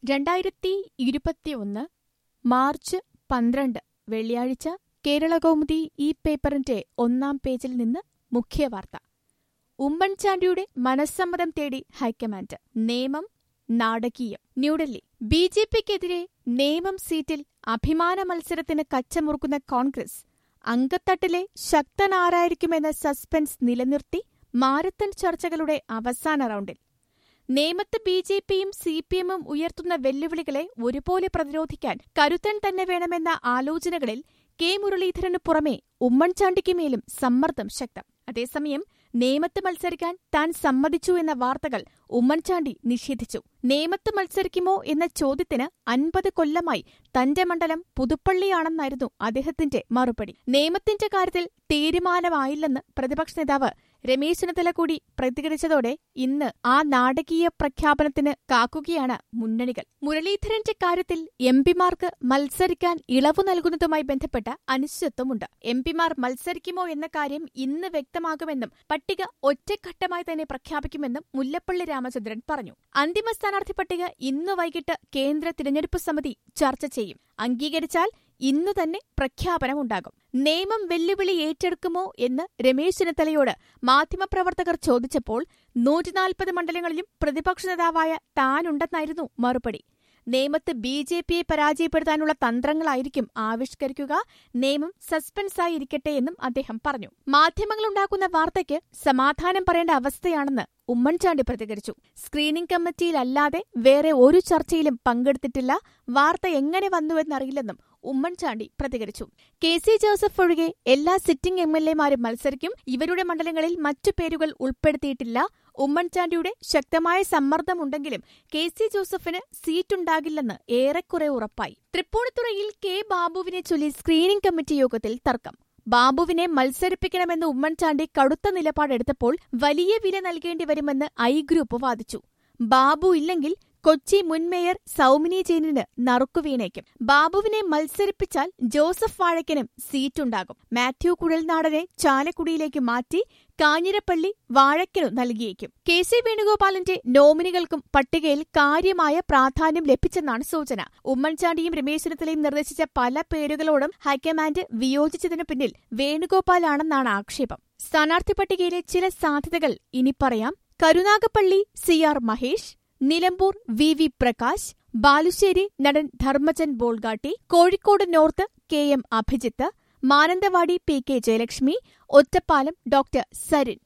രണ്ടായിരത്തി ഇരുപത്തിയൊന്ന് മാർച്ച് പന്ത്രണ്ട് വെള്ളിയാഴ്ച കേരളകൗമുദി ഈ പേപ്പറിന്റെ ഒന്നാം പേജിൽ നിന്ന് മുഖ്യവാർത്ത ഉമ്മൻചാണ്ടിയുടെ മനസ്സമ്മതം തേടി ഹൈക്കമാൻഡ് നിയമം നാടകീയം ന്യൂഡൽഹി ബി ജെ പിക്കെതിരെ നേമം സീറ്റിൽ അഭിമാന മത്സരത്തിന് കച്ചമുറുക്കുന്ന കോൺഗ്രസ് അങ്കത്തട്ടിലെ ശക്തനാരായിരിക്കുമെന്ന സസ്പെൻസ് നിലനിർത്തി മാരത്തൺ ചർച്ചകളുടെ അവസാന റൗണ്ടിൽ നേമത്ത് ബി ജെ പിയും സി പി എമ്മും ഉയർത്തുന്ന വെല്ലുവിളികളെ ഒരുപോലെ പ്രതിരോധിക്കാൻ കരുത്തൻ തന്നെ വേണമെന്ന ആലോചനകളിൽ കെ മുരളീധരനു പുറമെ ഉമ്മൻചാണ്ടിക്ക് മേലും സമ്മർദ്ദം ശക്തം അതേസമയം നേമത്ത് മത്സരിക്കാൻ താൻ സമ്മതിച്ചു എന്ന വാർത്തകൾ ഉമ്മൻചാണ്ടി നിഷേധിച്ചു നേമത്ത് മത്സരിക്കുമോ എന്ന ചോദ്യത്തിന് അൻപത് കൊല്ലമായി തന്റെ മണ്ഡലം പുതുപ്പള്ളിയാണെന്നായിരുന്നു അദ്ദേഹത്തിന്റെ മറുപടി നേമത്തിന്റെ കാര്യത്തിൽ തീരുമാനമായില്ലെന്ന് പ്രതിപക്ഷ നേതാവ് രമേശ് ചെന്നിത്തല കൂടി പ്രതികരിച്ചതോടെ ഇന്ന് ആ നാടകീയ പ്രഖ്യാപനത്തിന് കാക്കുകയാണ് മുന്നണികൾ മുരളീധരന്റെ കാര്യത്തിൽ എംപിമാർക്ക് മത്സരിക്കാൻ ഇളവു നൽകുന്നതുമായി ബന്ധപ്പെട്ട അനിശ്ചിതത്വമുണ്ട് എംപിമാർ മത്സരിക്കുമോ എന്ന കാര്യം ഇന്ന് വ്യക്തമാകുമെന്നും പട്ടിക ഒറ്റഘട്ടമായി തന്നെ പ്രഖ്യാപിക്കുമെന്നും മുല്ലപ്പള്ളി രാമചന്ദ്രൻ പറഞ്ഞു അന്തിമ സ്ഥാനാർത്ഥി പട്ടിക ഇന്ന് വൈകിട്ട് കേന്ദ്ര തിരഞ്ഞെടുപ്പ് സമിതി ചർച്ച ചെയ്യും അംഗീകരിച്ചാൽ ഇന്നു തന്നെ പ്രഖ്യാപനമുണ്ടാകും നിയമം വെല്ലുവിളി ഏറ്റെടുക്കുമോ എന്ന് രമേശ് ചെന്നിത്തലയോട് മാധ്യമപ്രവർത്തകർ ചോദിച്ചപ്പോൾ നൂറ്റിനാൽപ്പത് മണ്ഡലങ്ങളിലും പ്രതിപക്ഷ നേതാവായ താനുണ്ടെന്നായിരുന്നു മറുപടി നേമത്ത് ബി ജെ പിയെ പരാജയപ്പെടുത്താനുള്ള തന്ത്രങ്ങളായിരിക്കും ആവിഷ്കരിക്കുക നിയമം സസ്പെൻസായി ഇരിക്കട്ടെ എന്നും അദ്ദേഹം പറഞ്ഞു മാധ്യമങ്ങളുണ്ടാക്കുന്ന വാർത്തയ്ക്ക് സമാധാനം പറയേണ്ട അവസ്ഥയാണെന്ന് ഉമ്മൻചാണ്ടി പ്രതികരിച്ചു സ്ക്രീനിംഗ് കമ്മിറ്റിയിലല്ലാതെ വേറെ ഒരു ചർച്ചയിലും പങ്കെടുത്തിട്ടില്ല വാർത്ത എങ്ങനെ വന്നുവെന്നറിയില്ലെന്നും ഉമ്മൻചാണ്ടി പ്രതികരിച്ചു കെ സി ജോസഫ് ഒഴികെ എല്ലാ സിറ്റിംഗ് എം എൽ എമാരും മത്സരിക്കും ഇവരുടെ മണ്ഡലങ്ങളിൽ മറ്റു പേരുകൾ ഉൾപ്പെടുത്തിയിട്ടില്ല ഉമ്മൻചാണ്ടിയുടെ ശക്തമായ സമ്മർദ്ദമുണ്ടെങ്കിലും കെ സി ജോസഫിന് സീറ്റുണ്ടാകില്ലെന്ന് ഏറെക്കുറെ ഉറപ്പായി തൃപ്പൂണിത്തുറയിൽ കെ ബാബുവിനെ ചൊല്ലി സ്ക്രീനിംഗ് കമ്മിറ്റി യോഗത്തിൽ തർക്കം ബാബുവിനെ മത്സരിപ്പിക്കണമെന്ന് ഉമ്മൻചാണ്ടി കടുത്ത നിലപാടെടുത്തപ്പോൾ വലിയ വില നൽകേണ്ടി വരുമെന്ന് ഐ ഗ്രൂപ്പ് വാദിച്ചു ബാബു ഇല്ലെങ്കിൽ കൊച്ചി മുൻ മേയർ സൗമിനി ജെയിനിന് നറുക്കുവീണേക്കും ബാബുവിനെ മത്സരിപ്പിച്ചാൽ ജോസഫ് വാഴയ്ക്കനും സീറ്റുണ്ടാകും മാത്യു കുഴൽനാടനെ ചാലക്കുടിയിലേക്ക് മാറ്റി കാഞ്ഞിരപ്പള്ളി വാഴയ്ക്കനു നൽകിയേക്കും കെ സി വേണുഗോപാലിന്റെ നോമിനികൾക്കും പട്ടികയിൽ കാര്യമായ പ്രാധാന്യം ലഭിച്ചെന്നാണ് സൂചന ഉമ്മൻചാണ്ടിയും രമേശ് ചെന്നിത്തലയും നിർദ്ദേശിച്ച പല പേരുകളോടും ഹൈക്കമാൻഡ് വിയോജിച്ചതിനു പിന്നിൽ വേണുഗോപാലാണെന്നാണ് ആക്ഷേപം സ്ഥാനാർത്ഥി പട്ടികയിലെ ചില സാധ്യതകൾ ഇനി പറയാം Karunagappally C R Mahesh Nilambur V V Prakash Balussery നടൻ Dharmajan Bolgatty Kozhikode north K M Abhijith Mananthavady P K Jayalakshmi Ottapalam doctor Sarin